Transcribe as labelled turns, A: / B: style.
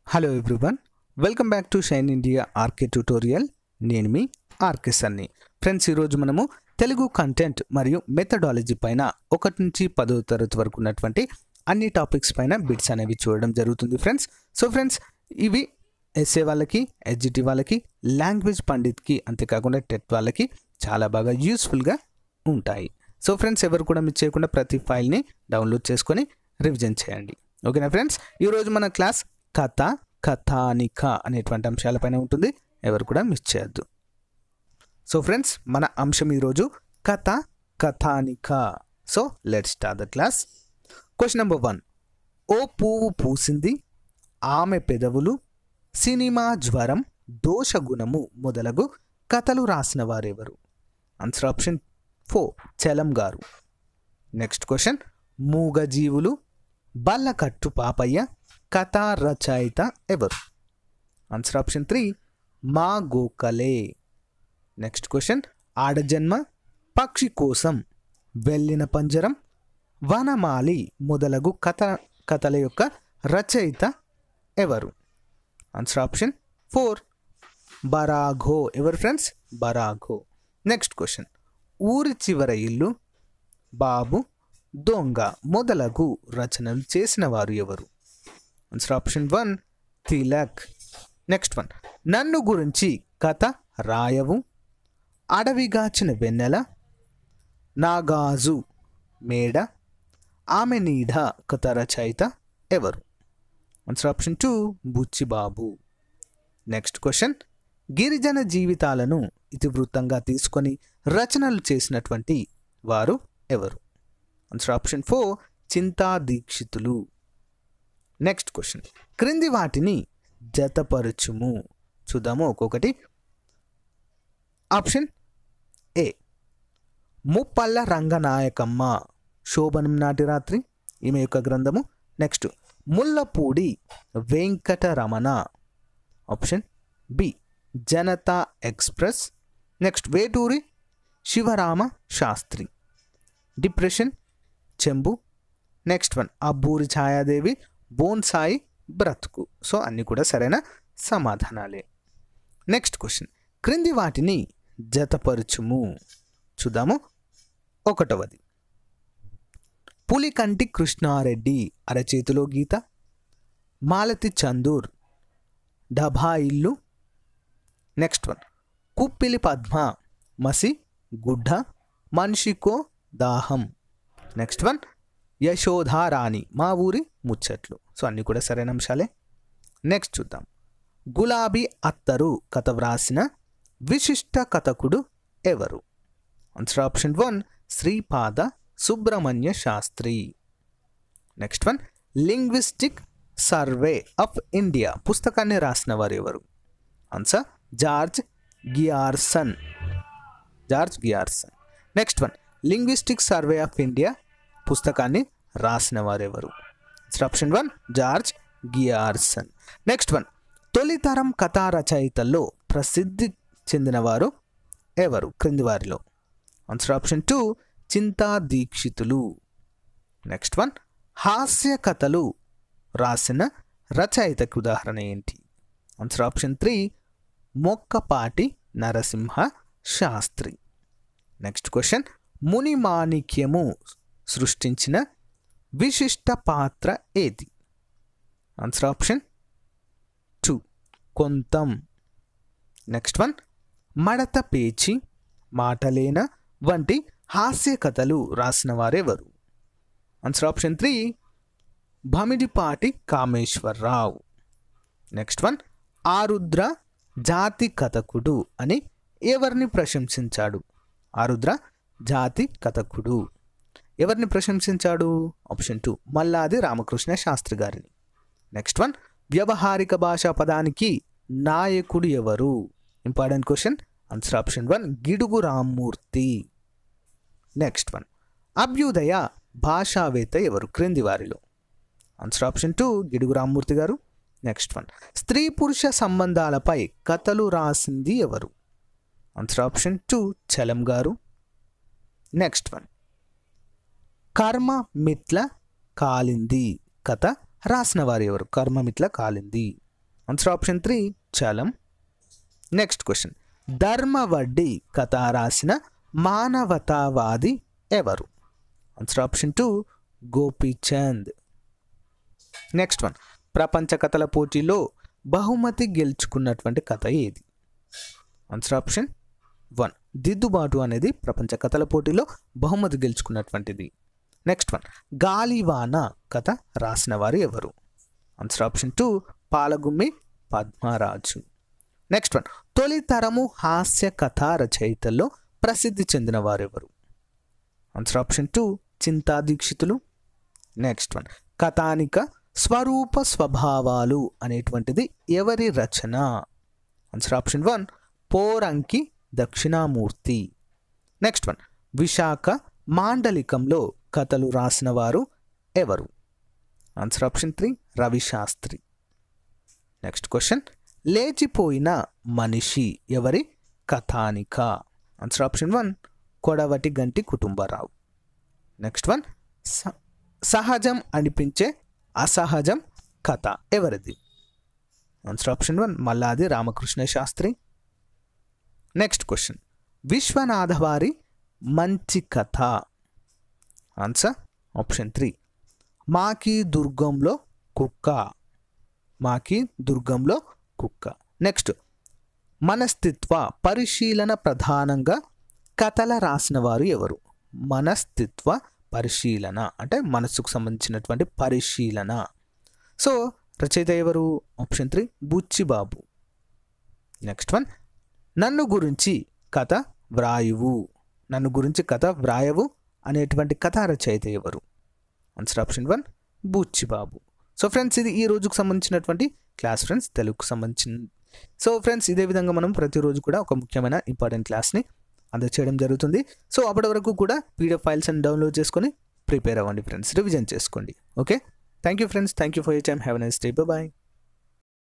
A: hello everyone welcome back to shine India RK tutorial నేను మీ RK సన్ని friends ఈరోజు మనము తెలుగు కంటెంట్ మరియు మెథడాలజీ పైన ఒకటి నుంచి పదో తరగతి వరకు ఉన్నటువంటి అన్ని టాపిక్స్ పైన బిట్స్ అనేవి చూడడం జరుగుతుంది ఫ్రెండ్స్ సో ఫ్రెండ్స్ ఇవి ఎస్ఏ వాళ్ళకి ఎస్జిటి వాళ్ళకి లాంగ్వేజ్ పండిత్కి అంతేకాకుండా టెట్ వాళ్ళకి చాలా బాగా యూస్ఫుల్గా ఉంటాయి సో ఫ్రెండ్స్ ఎవరు కూడా మిస్ చేయకుండా ప్రతి ఫైల్ని డౌన్లోడ్ చేసుకొని రివిజన్ చేయండి ఓకేనా ఫ్రెండ్స్ ఈరోజు మన క్లాస్ కథ కథానిక అనేటువంటి అంశాలపైన ఉంటుంది ఎవరు కూడా మిస్ చేయొద్దు సో ఫ్రెండ్స్ మన అంశం ఈరోజు కథ కథానిక so let start the class question number one ఓ పువ్వు పూసింది ఆమె పెదవులు సినిమా జ్వరం దోషగుణము మొదలగు కథలు రాసిన వారెవరు ఆన్సర్ ఆప్షన్ ఫోర్ చలం గారు నెక్స్ట్ క్వశ్చన్ మూగజీవులు బల్లకట్టు పాపయ్య కథా రచయిత ఎవరు ఆన్సర్ ఆప్షన్ త్రీ మా గోకలే నెక్స్ట్ క్వశ్చన్ ఆడజన్మ పక్షి కోసం వెళ్ళిన పంజరం వనమాలి మొదలగు కథ కథల యొక్క రచయిత ఎవరు ఆన్సర్ ఆప్షన్ ఫోర్ బరాఘో ఎవరు ఫ్రెండ్స్ బరాఘో నెక్స్ట్ క్వశ్చన్ ఊరి చివర ఇల్లు బాబు దొంగ మొదలగు రచనలు చేసిన వారు ఎవరు answer option one Tilak next one నన్ను గురించి కథ రాయవు అడవిగాచిన వెన్నెల నాగాజు మేడ ఆమె నీడ కథ రచయిత ఎవరు answer option two Buchibabu next question గిరిజన జీవితాలను ఇతివృత్తంగా తీసుకొని రచనలు చేసినటువంటి వారు ఎవరు answer option four Chinta Dikshitulu next question క్రింది వాటిని జతపరచుము చూద్దాము ఒక్కొక్కటి ఆప్షన్ ఏ ముప్పల్ల రంగనాయకమ్మ శోభనం నాటి రాత్రి ఈమె యొక్క గ్రంథము next Mullapudi Venkataramana option B Janata Express next Veturi Sivarama Sastri depression చెంబు next one Abburi Chayadevi bonsai బ్రతుకు సో అన్నీ కూడా సరైన సమాధానాలే నెక్స్ట్ క్వశ్చన్ క్రింది వాటిని జతపరచుము చూద్దాము ఒకటవది పులికంటి కృష్ణారెడ్డి అరచేతిలో గీత మాలతి చందూర్ డభా ఇల్లు నెక్స్ట్ వన్ కుప్పిలి పద్మ మసి గుడ్డ మనిషికో దాహం నెక్స్ట్ వన్ యశోధారాణి మా ఊరి ముచ్చట్లు సో అన్నీ కూడా సరైన అంశాలే నెక్స్ట్ చూద్దాం గులాబీ అత్తరు కథ వ్రాసిన విశిష్ట కథకుడు ఎవరు answer option one Sripada Subrahmanya Sastri next one linguistic survey of India పుస్తకాన్ని రాసిన వారు ఎవరు answer George Grierson George Grierson next one linguistic survey of India పుస్తకాన్ని రాసిన వారెవరు option one George Grierson next one తొలితరం కథా రచయితల్లో ప్రసిద్ధి చెందినవారు ఎవరు క్రింది వారిలో answer option two Chinta Dikshitulu next one హాస్య కథలు రాసిన రచయితకు ఉదాహరణ ఏంటి answer option three Mokkapati Narasimha Sastri next question ముని మాణిక్యము సృష్టించిన విశిష్ట పాత్ర ఏది answer option two Kantham next one మడత పేచి మాటలేన వంటి హాస్య కథలు రాసిన వారెవరు answer option three Bhamidipati Kameswararao next one Arudra జాతి కథకుడు అని ఎవరిని ప్రశంసించాడు ఆరుద్ర జాతి కథకుడు ఎవరిని ప్రశంసించాడు ఆప్షన్ టూ మల్లాది రామకృష్ణ శాస్త్రి గారిని నెక్స్ట్ వన్ వ్యవహారిక భాషా పదానికి నాయకుడు ఎవరు important question answer option one Gidugu Rammurthy next one అభ్యుదయ భాషావేత్త ఎవరు క్రింది వారిలో answer option two Gidugu Rammurthy గారు నెక్స్ట్ వన్ స్త్రీ పురుష సంబంధాలపై కథలు రాసింది ఎవరు ఆన్సర్ ఆప్షన్ టూ చలం గారు నెక్స్ట్ వన్ కర్మ మిట్ల కాలింది కథ రాసిన వారు ఎవరు కర్మమిట్ల కాలింది answer option three Chalam next question ధర్మవడ్డీ కథ రాసిన మానవతావాది ఎవరు answer option two Gopichand next one ప్రపంచ కథల పోటీలో బహుమతి గెలుచుకున్నటువంటి కథ ఏది ఆన్సర్ ఆప్షన్ వన్ దిద్దుబాటు అనేది ప్రపంచ కథల పోటీలో బహుమతి గెలుచుకున్నటువంటిది నెక్స్ట్ వన్ గాలివాన కథ రాసిన వారు ఎవరు answer option two Palagummi Padmaraju next one తొలి తరము హాస్య కథా రచయితల్లో ప్రసిద్ధి చెందిన వారెవరు answer option two Chinta Dikshitulu next one కథానిక స్వరూప స్వభావాలు అనేటువంటిది ఎవరి రచన answer option one Poranki Dakshinamurthy next one Visakha మాండలికంలో కథలు రాసిన వారు ఎవరు answer option three Ravi Sastri next question లేచిపోయిన మనిషి ఎవరి కథానిక ఆన్సర్ ఆప్షన్ వన్ కొడవటి గంటి కుటుంబరావు నెక్స్ట్ వన్ స- సహజం అనిపించే అసహజం కథ ఎవరిది answer option one Malladi Ramakrishna Sastri next question Viswanatha వారి మంచి కథ ఆన్సర్ ఆప్షన్ త్రీ మాకి దుర్గంలో కుక్క మాకి దుర్గంలో కుక్క నెక్స్ట్ మనస్థిత్వ పరిశీలన ప్రధానంగా కథల రాసిన వారు ఎవరు మనస్థిత్వ పరిశీలన అంటే మనస్సుకు సంబంధించినటువంటి పరిశీలన సో రచయిత ఎవరు option three Buchibabu next one నన్ను గురించి కథ వ్రాయువు నన్ను గురించి కథ వ్రాయవు అనేటువంటి కథా రచయిత ఎవరు answer option one Buchibabu so friends ఇది ఈ రోజుకు సంబంధించినటువంటి క్లాస్ ఫ్రెండ్స్ తెలుగుకు సంబంధించిన సో ఫ్రెండ్స్ ఇదే విధంగా మనం ప్రతిరోజు కూడా ఒక ముఖ్యమైన ఇంపార్టెంట్ క్లాస్ని అందచేయడం జరుగుతుంది సో అప్పటి వరకు కూడా పీడిఎఫ్ ఫైల్స్ అని డౌన్లోడ్ చేసుకొని ప్రిపేర్ అవ్వండి ఫ్రెండ్స్ రివిజన్ చేసుకోండి okay thank you friends thank you for you time have nice day bye